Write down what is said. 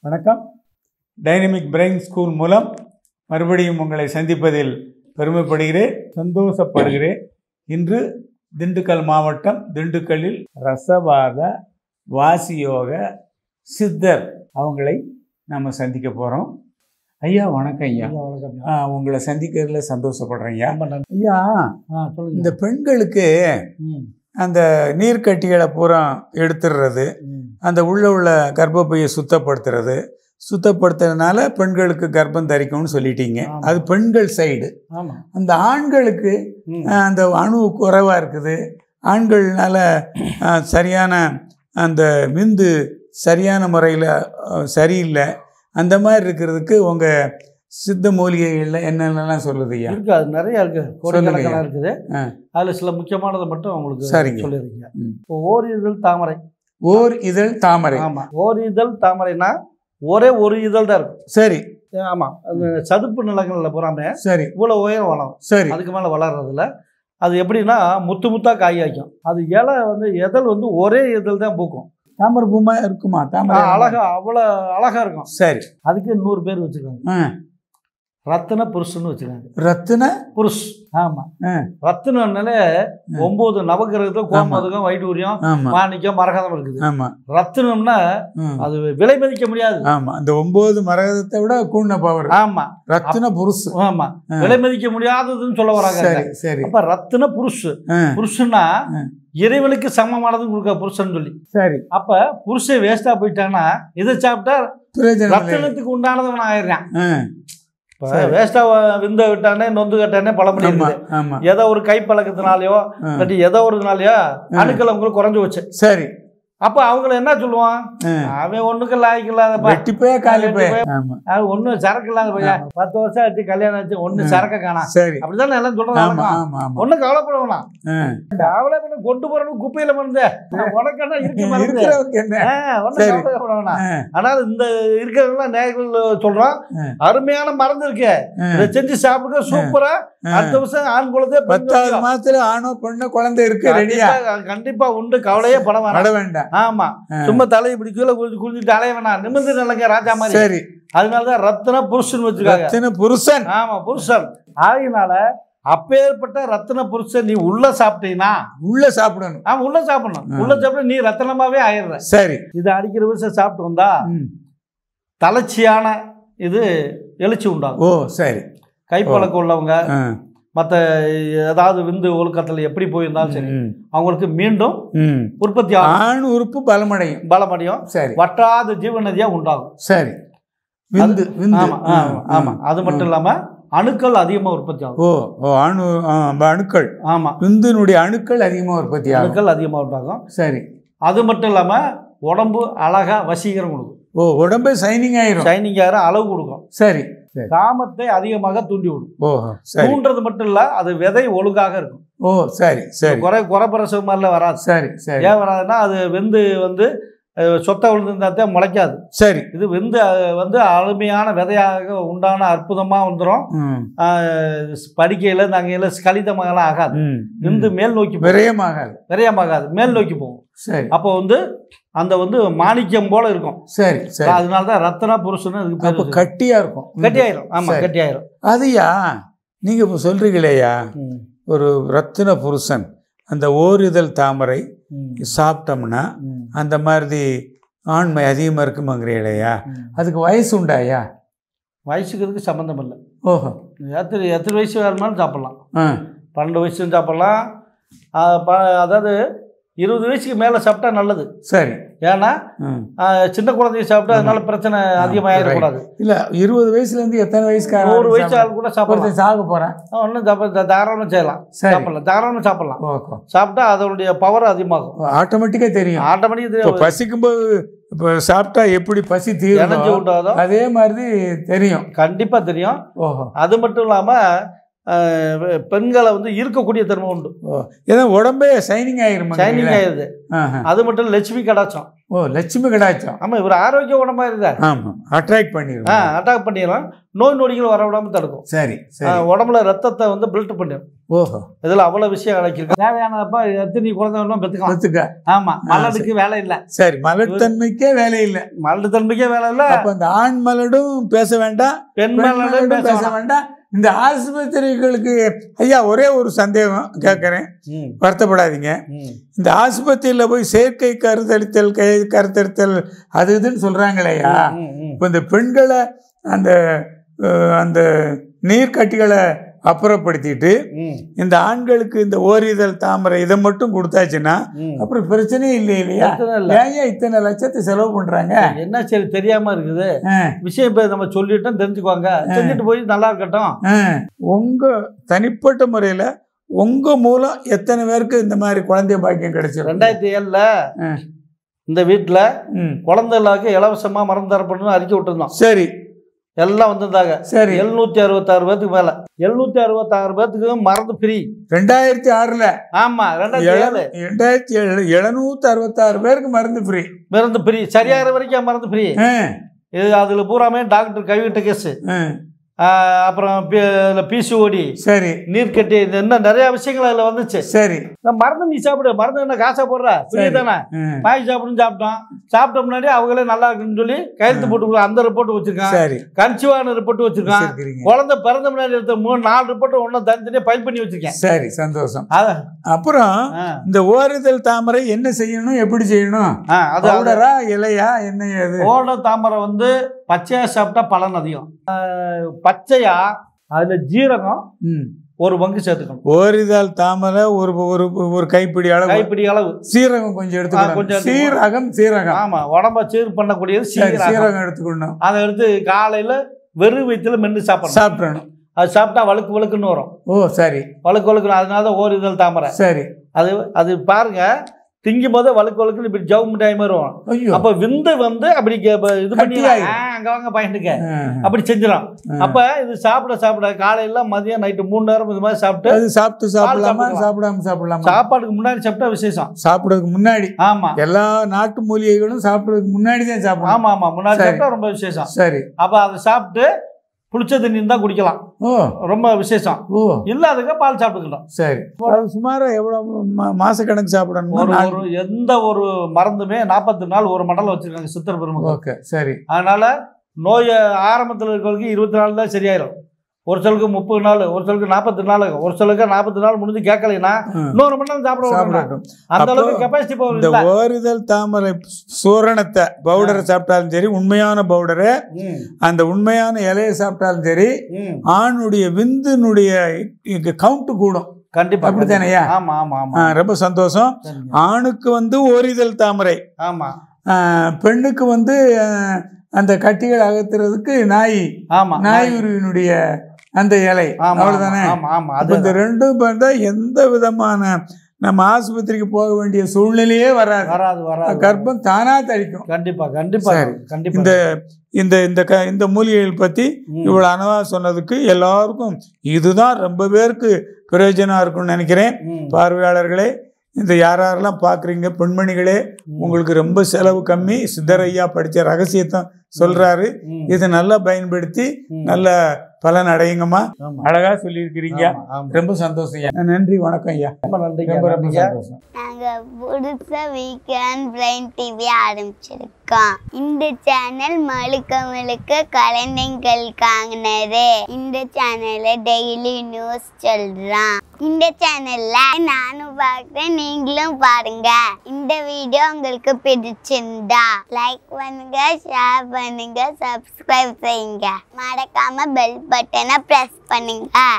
வணக்கம் dynamic brain school மூலம் மறுபடியும் உங்களை சந்திப்பதில் பெருமைப்படுகிறேன் சந்தோஷப்படுகிறேன் இன்று திண்டுக்கல் மாவட்டம் திண்டுக்கல்லில் ரசவாத வாசியோக சித்தர் அவங்களை நம்ம சந்திக்க போகிறோம் ஐயா வணக்கம் ஐயா வணக்கம் ஆ, உங்களை சந்திக்கிறதுல சந்தோஷப்படுறேன் ஐயா ரொம்ப நன்றி ஐயா ஆ சொல்லுங்க இந்த பெண்களுக்கு ம், அந்த நீர்க்கட்டிகளை பூரா எடுத்துடுறது ம், அந்த உள்ள உள்ள கர்ப்பப்பையை சுத்தப்படுத்துறது சுத்தப்படுத்துறதுனால பெண்களுக்கு கர்ப்பம் தரிக்கும்னு சொல்லிட்டீங்க ஆமா. அது பெண்கள் சைடு ஆமா அந்த ஆண்களுக்கு ம், அஹ், அந்த அணு குறைவாக இருக்குது ஆண்கள்னால அஹ், சரியான அந்த விந்து சரியான முறையில் சரியில்லை அந்த மாதிரி இருக்கிறதுக்கு உங்கள் சித்த மூலிகைகளில் என்னென்னலாம் சொல்லுதுய்யா இருக்கு அது நிறைய இருக்கு கோடிக்கணக்கான இருக்குது ஆ. அதுல சில முக்கியமானதை மட்டும் உங்களுக்கு சரிங்க. சொல்லிடுறீங்க ம். இப்போ ஓரிதழ் தாமரை ஓர் இதழ் தாமரை ஆமா ஓரிதழ் தாமரைனா ஒரே ஒரு இதழ் தான் இருக்கும் சரி ஆமா அந்த சதுப்பு நிலங்கள்ல பூராமே சரி இவ்வளவு உயரம் வளரும் சரி அதுக்கு மேல வளர்றதுல அது எப்படின்னா முத்து முத்தா காய் காய்க்கும் அது இலை வந்து எதழ் வந்து ஒரே இதழ் தான் பூக்கும் தாமரை பூமா இருக்குமா ஆ, தாமரை அழகா அவ்வளவு அழகா இருக்கும் சரி அதுக்கு நூறு பேர் வச்சிருக்காங்க ஆ ரத்தின புருஷன்னு வச்சிருக்காங்க ரத்தின புருஷ் ஆமா ஆ. ரத்தினம்னாலே ஒன்பது நவகிரகத்தை கோமதகம் வைடூரியம் ஆமா மாணிக்கம் மரகதம் இருக்குது ஆமா ரத்தினம்னா ம். அது விலை மதிக்க முடியாது ஆமா அந்த ஒன்பது மரகதத்தை விட கூண்ண பவர் ஆமா ரத்தின புருஷ் ஆமா ஆ. விலை மதிக்க முடியாததுன்னு சொல்ல வராங்க சரி சரி அப்ப ரத்தின புருஷ் ஆ, புருஷன்னா ஆ. இறைவனுக்கு சமமானதுன்னு கொடுக்க புருஷன் சொல்லி சரி அப்ப புருஷன் வேஸ்டா போயிட்டான்னா இதை சாப்பிட்டா பிரயோஜனம் இல்லை. ரத்தினத்துக்கு உண்டானவன் ஆயிடுறான் ஆ, இப்ப சரி. வேஸ்டா விந்த விட்டானே நொந்து கட்டானே பழமொழி ஆமா இருக்குது ஆமா ஏதோ ஒரு கை பழக்கத்தினாலயோ ஆ, இல்லாட்டி ஏதோ ஒரு நாளையோ அணுக்கள் உங்களுக்கு குறைஞ்சு வச்சு சரி அப்ப அவங்கள என்ன சொல்லுவான் ஆ. அவன் ஒண்ணுக்கு லாய்க்கு இல்லாதப்பா வெட்டி போய் காலி போய் வெட்டி ஆமா அவன் ஒண்ணும் சரக்கு இல்லாத பையன் பத்து வருஷம் ஆச்சு கல்யாணம் ஆச்சு ஒண்ணு ஆ. சரக்க காணா சரி அப்படிதானே எல்லாம் ஆமா சொல்றாங்க ஆமா ஆமா ஒண்ணும் கவலைப்பட வேணாம் ஆ. கவலை பண்ண கொண்டு போறணும் குப்பையில மறந்து உனக்கு என்ன இருக்கு மறந்து இருக்கிறவங்க என்ன ஒன்னும் சரி. கவலைப்பட வேணாம் ஆ, ஆனால் இந்த இருக்கிறவங்களாம் நேர்கள் சொல்றோம் ஆ. அருமையான மருந்து இருக்கு ஆ. இதை செஞ்சு சாப்பிடுங்க சூப்பரா ஆ. அடுத்த வருஷம் ஆண் குழந்தை பெண் பத்தாவது குழந்தை. மாசத்துல ஆணோ பெண்ணோ குழந்தை இருக்கு ரெடியா கண்டிப்பா கண்டிப்பா உண்டு கவலையே பட வேணாம் நட வேண்டாம் ஆமா ஆ. சும்மா தலையை இப்படி கீழே குளிச்சு குளிச்சுட்டு அலைய வேணாம் நிமிர்ந்து நிலங்க ராஜா மாதிரி சரி அதனாலதான் ரத்ன புருஷன் வச்சிருக்காங்க ரத்தின புருஷன் ஆமா புருஷன் ஆகினால அப்பேற்பட்ட ரத்ன புருஷன் நீ உள்ள சாப்பிட்டீங்கன்னா உள்ள சாப்பிடணும் ஆமா உள்ள சாப்பிடணும் ஆ. உள்ள சாப்பிட நீ ரத்தனமாவே ஆயிடுற சரி இது அடிக்கிற விஷயம் சாப்பிட்டு வந்தா ம். தளர்ச்சியான இது எழுச்சி உண்டாகும் ஓ சரி கைப்பழக்கம் உள்ளவங்க ஆ. மற்ற ஏதாவது விந்து ஒழுக்கத்தில் எப்படி போயிருந்தாலும் சரி ம். அவங்களுக்கு மீண்டும் ம். உற்பத்தி ஆகும் ஆண் உறுப்பு பலமடையும் பலமடையும் சரி வற்றாத ஜீவநதியா உண்டாகும் சரி விந்து விந்து ஆமா ஆமா ஆமா அது மட்டும் இல்லாம அணுக்கள் அதிகமா உற்பத்தி ஆகும் ஓ ஓ அணு ஆ, அணுக்கள் ஆமா விந்துனுடைய அணுக்கள் அதிகமாக உற்பத்தி ஆகும் அணுக்கள் அதிகமா உண்டாகும் சரி அது மட்டும் இல்லாம உடம்பு அழகா வசீகரம் கொடுக்கும் ஓ உடம்பே சைனிங் ஆயிரும் ஷைனிங் ஆகிற அளவு கொடுக்கும் சரி சரி காமத்தை அதிகமாக தூண்டி விடும் ஓ சரி தூண்டுறது மட்டும் இல்ல அது விதை ஒழுங்காக இருக்கும் ஓ சரி சரி குறை குறைப்பிரசவ மாதிரில வராது சரி சரி ஏன் வராதுன்னா அது வெந்து வந்து அஹ், சொத்தை விழுந்திருந்தாத்தான் முளைக்காது சரி இது வெந்து அஹ், வந்து அருமையான விதையாக உண்டான அற்புதமாக வந்துடும் ம் படிக்கையில் நகையில் ஸ்கலிதமாகலாம் ஆகாது ம், விந்து ம். மேல் நோக்கி போகும் விரயமாகாது விரையமாகாது மேல் நோக்கி போகும் சரி அப்போ வந்து அந்த வந்து மாணிக்கம் போல இருக்கும் சரி சரி அதனால தான் ரத்ன புருஷன் இதுக்கு அப்போ பேர் கட்டியா இருக்கும் கட்டியாயிரும் ஆமா சரி. கட்டியாயிரும் அதுயா நீங்க இப்போ சொல்றீங்களேயா ம். ஒரு ரத்தின புருஷன் அந்த ஓரிதழ் தாமரை ம். சாப்பிட்டோம்னா ம். அந்த மாதிரி ஆண்மை அதிகமாக இருக்குமாங்கிறீங்களேயா ம். அதுக்கு வயசு உண்டாயா வயசுக்கு இதுக்கு சம்மந்தம் இல்லை ஓஹோ எத்தனை எத்தனை வயசு வேணுமாலும் சாப்பிட்லாம் ஆ பன்னெண்டு வயசும் சாப்பிட்லாம் ஆ, ப- அதாவது இருபது வயசுக்கு மேலே சாப்பிட்டா நல்லது சரி ஏன்னா ம் ஆ, சின்ன குழந்தைய சாப்பிட்டா அதனால பிரச்சனை அதிகமாகிடக்கூடாது இல்ல இருபது வயசுல இருந்து எத்தனை வயசுக்கார நூறு வயசு ஆள் கூட சாப்பிடலாம் ஒருத்தன் சாக போறேன் ஒன்றும் சாப்பிட தாராளம் செய்யலாம் சரி சாப்பிடலாம் தாராளம் சாப்பிடலாம் ஓகோ சாப்பிட்டா அதனுடைய பவர் அதிகமாகும் ஆட்டோமேட்டிக்கா தெரியும் இப்போ ஆட்டோமேட்டிக் பசிக்கும்போது இப்போ சாப்பிட்டா எப்படி பசி எனர்ஜி தீரும் உண்டாதோ அதே மாதிரி தெரியும் கண்டிப்பாக தெரியும் ஓஹோ அது மட்டும் இல்லாமல் அஹ், பெண்களை வந்து ஈர்க்கக்கூடிய தன்மை உண்டு ஓ ஏதோ உடம்பே ஷைனிங் ஆயிருமா ஷைனிங் ஆயிடுது ஆஹா. அது மட்டும் இல்ல, லட்சுமி கடாச்சம் ஓ லட்சுமி கடாச்சம் ஆமா இவர் ஆரோக்கிய உடம்பா இருந்தா ஆமாம் அட்ராக்ட் ஆ பண்ணிடுவோம் அட்டாக் பண்ணிடலாம் நோய் நொடிகள் வர விடாம தடுக்கும் சரி ஆ, சரி உடம்புல ரத்தத்தை வந்து பில்ட் பண்ணிடும் ஓஹோ இதுல அவ்வளவு விஷயம் அடக்கியிருக்கு தேவையானப்ப எத்தனை குழந்தை வேணும் பெற்றுக்கலாம் ஒத்துக்க ஆமா மலடுக்கு வேலை இல்ல சரி மலர்த்தன்மைக்கே வேலை இல்லை மலடு தன்மைக்கே வேலை இல்ல அப்ப அந்த ஆண் மலடும் பேச வேண்டாம் பெண் பெண் மலடும் மலடும் பேச பேச வேணாம். வேண்டாம் இந்த ஆஸ்பத்திரிகளுக்கு ஐயா ஒரே ஒரு சந்தேகம் கேட்குறேன் ம், வருத்தப்படாதீங்க ம். இந்த ஆஸ்பத்திரியில் போய் செயற்கை கருத்தரித்தல் கை கருத்தரித்தல் அது இதுன்னு சொல்கிறாங்களேயா ம், ம். இப்போ இந்த பெண்களை அந்த அஹ், அந்த நீர்க்கட்டிகளை அப்புறப்படுத்திட்டு ம், இந்த ஆண்களுக்கு இந்த ஓரிதழ் தாமரை இதை மட்டும் கொடுத்தாச்சுன்னா ம். அப்புறம் பிரச்சனையே இல்லை இல்லையா பிரச்சனை இல்ல. ஏன் ஏன் இத்தனை லட்சத்தை செலவு பண்ணுறாங்க என்ன சரி தெரியாம இருக்குது ஆ விஷயம் இப்ப நம்ம சொல்லிட்டோம் தெரிஞ்சுக்குவாங்க செஞ்சுட்டு போய் நல்லா இருக்கட்டும் ஆ, உங்க தனிப்பட்ட முறையில் உங்க மூலம் எத்தனை பேருக்கு இந்த மாதிரி குழந்தை பாக்கியம் கிடைச்சிருக்கு ரெண்டாயிரத்தி ஏழுல ஆ. இந்த வீட்டுல ம் குழந்தை இல்லாத இலவசமா மருந்து தரப்படணும்னு அறிக்கை விட்டுருந்தோம் சரி எல்லாம் வந்திருந்தாங்க சரி எழுநூத்தி அறுபத்தாறு பேத்துக்கு மேல எழுநூத்தி அறுபத்தாறு பேத்துக்கு மருந்து ஃப்ரீ ரெண்டாயிரத்தி ஆறுல ஆமா ரெண்டாயிரத்தி ஏழு ரெண்டாயிரத்தி ஏழு எழுநூத்தி அறுபத்தாறு பேருக்கு மருந்து ஃப்ரீ மருந்து ஃப்ரீ சரியாகிற வரைக்கும் மருந்து ஃப்ரீ இது அதில் பூராமே டாக்டர் கைவிட்ட கேஸு அப்புறம் பிசிஓடி சரி நீர்க்கட்டி இது இன்னும் நிறைய விஷயங்கள் அதில் வந்துச்சு சரி இந்த மருந்து நீ சாப்பிடு மருந்து என்ன காசா போடுற ஃப்ரீ சரி. தானே ம், பாய் சாப்பிடுன்னு சாப்பிட்டோம் சாப்பிட்ட முன்னாடி அவங்களே நல்லா இருக்குன்னு சொல்லி கையெழுத்து போட்டு கொடு. அந்த ரிப்போர்ட் வச்சிருக்கான் சரி கன்சிவான ரிப்போர்ட் வச்சிருக்கான் வச்சிருக்கிறீங்க. குழந்தை பிறந்த முன்னாடி எடுத்த மூணு நாலு ரிப்போர்ட் ஒன்றும் தனித்தனியாக ஃபைல் பண்ணி வச்சிருக்கேன் சரி சந்தோஷம் அதான் அப்புறம் ஆ, இந்த ஓரிதழ் தாமரை என்ன செய்யணும் எப்படி செய்யணும் ஆ, அது அது பவுடரா இலையா என்ன ஏது ஓட தாமரை வந்து பச்சையா சாப்பிட்டா பலன் அதிகம் ஆஹ், பச்சையா அதுல ஜீரகம் ம். ஒரு பங்கு சேர்த்துக்கணும் ஓரிதழ் தாமரை ஒரு ஒரு ஒரு கைப்பிடி அளவு கைப்பிடி அளவு சீரகம் கொஞ்சம் ஆ, கொஞ்சம் எடுத்துக்கணும் எடுத்துக்கணும். சீரகம் சீரகம் ஆமா உடம்ப சீர் பண்ணக்கூடியது சரி சீரகம் சீரகம் எடுத்துக்கணும் அதை எடுத்து காலையில வெறும் வயிற்றுல மென்று சாப்பிடணும் சாப்பிடணும் அது சாப்பிட்டா வழுக்கு வழுக்குன்னு வரும் ஓ சரி வழுக்கு வழுக்குன்னு அதனால தான் ஓர் இதழ் தாமரை சரி அது அது பாருங்க திங்கும் போது வழுக்கு வழுக்குன்னு இப்படி ஜவு மிட்டாய் மாதிரி வரும் ஐயோ அப்ப விந்து வந்து அப்படி கே- ப- இது பண்ணி கட்டியாயிரும். ஆ, அங்க வாங்க பயந்துக்க ஆ, அப்படி செஞ்சிடும் ஆ. அப்ப இது சாப்பிட சாப்பிட காலையில மதியம் நைட்டு மூணு நேரம் இது மாதிரி சாப்பிட்டு அது சாப்பிட்டு சாப்பிடலாமா சாப்பிடலாம். சாப்பிடாம சாப்பிடலாமா சாப்பாடுக்கு முன்னாடி சாப்பிட்டா விசேஷம் சாப்பிடுறதுக்கு முன்னாடி ஆமா எல்லா நாட்டு மூலிகைகளும் சாப்பிடுறதுக்கு முன்னாடி தான் சாப்பிடணும் ஆமா ஆமா முன்னாடி சரி. சாப்பிட்டா ரொம்ப விசேஷம் சரி அப்ப அதை சாப்பிட்டு புளிச்ச தண்ணி இருந்தா குடிக்கலாம் ஓ ரொம்ப விசேஷம் ஓ இல்லாததுக்கு பால் சாப்பிட்டுக்கலாம் சரி அது சுமாரா எவ்வளவு மா- மாசக்கணக்கு சாப்பிடணுமா ஒரு நாள் ஒரு எந்த ஒரு மருந்துமே நாற்பத்தி நாள் ஒரு மண்டலம் வச்சிருக்காங்க சித்தர் பெருமக்கள் ஓகே சரி அதனால நோய் ஆரம்பத்தில் இருக்கிறவங்களுக்கு இருபத்தி நாலு தான் சரியாயிரும் ஒரு சிலருக்கு முப்பது நாள் ஒரு சிலருக்கு நாற்பத்தி நாள் ஆகும். ஒரு சிலருக்கு நாற்பத்தி நாள் முடிஞ்சு கேட்கலைன்னா ம். இன்னொரு மணி நேரம் சாப்பிட விடணும். சாப்பிடட்டும் அந்த அப்போ அளவுக்கு கெப்பாசிட்டி பவர் இந்த இல்லை ஓரிதழ் தாமரை சூரணத்தை பவுடரை சாப்பிட்டாலும் சரி உண்மையான பவுடரு ம், அந்த உண்மையான இலையை சாப்பிட்டாலும் சரி ம். ஆணுடைய விந்துனுடைய கவுண்ட் கூடும் கண்டிப்பா அப்படித்தானேய்யா? ஆமா ஆமா ஆமா ஆ, ரொம்ப சந்தோஷம் சரிங்க. ஆணுக்கு வந்து ஓரிதழ் தாமரை ஆமா ஆ, பெண்ணுக்கு வந்து ஆ, அந்த கட்டிகள் அகற்றுறதுக்கு நாய் ஆமா நாய் உருவினுடைய அந்த இலை ஆமா அவ்வளவுதானே ஆமா ஆமா அப்ப அது இந்த ரெண்டும் பார்த்தா எந்த விதமான நம்ம ஆஸ்பத்திரிக்கு போக வேண்டிய சூழ்நிலையே வராது வராது வராது கர்ப்பம் தானா தரிக்கும் கண்டிப்பா கண்டிப்பா சரி. கண்டிப்பா இந்த இந்த இந்த க இந்த மூலிகைகள் பத்தி ம். இவ்வளோ அனவா சொன்னதுக்கு எல்லாருக்கும் இதுதான் ரொம்ப பேருக்கு பிரயோஜனம் இருக்கும்னு நினைக்கிறேன் ம். பார்வையாளர்களே இந்த யார் யாரெல்லாம் பார்க்குறீங்க பெண்மணிகளே ம். உங்களுக்கு ரொம்ப செலவு கம்மி சித்தரையா படித்த ரகசியத்தை சொல்றாரு ம். இதை நல்லா பயன்படுத்தி ம். நல்ல பலன் அடையுங்கம்மா ஆமா. அழகா சொல்லியிருக்கிறீங்க ஆமா, ஆமா. ரொம்ப சந்தோஷம் ஐயா நன்றி வணக்கம் ஐயா ரொம்ப நன்றிங்க ரொம்ப ரொம்ப நன்றிங்க. சந்தோஷம் நாங்கள் புதுசாக வீக்கெண்ட் பிரைன் டிவி ஆரம்பிச்சிருக்கோம் இந்த சேனல் முழுக்க முழுக்க குழந்தைங்களுக்கானது இந்த சேனல்ல டெய்லி நியூஸ் சொல்றோம் இந்த சேனல்ல நானும் பார்க்குறேன் நீங்களும் பாருங்க இந்த வீடியோ உங்களுக்கு பிடிச்சிருந்தா லைக் பண்ணுங்க ஷேர் பண்ணுங்க சப்ஸ்கிரைப் செய்யுங்க மறக்காம பெல் பட்டனை ப்ரெஸ் பண்ணுங்க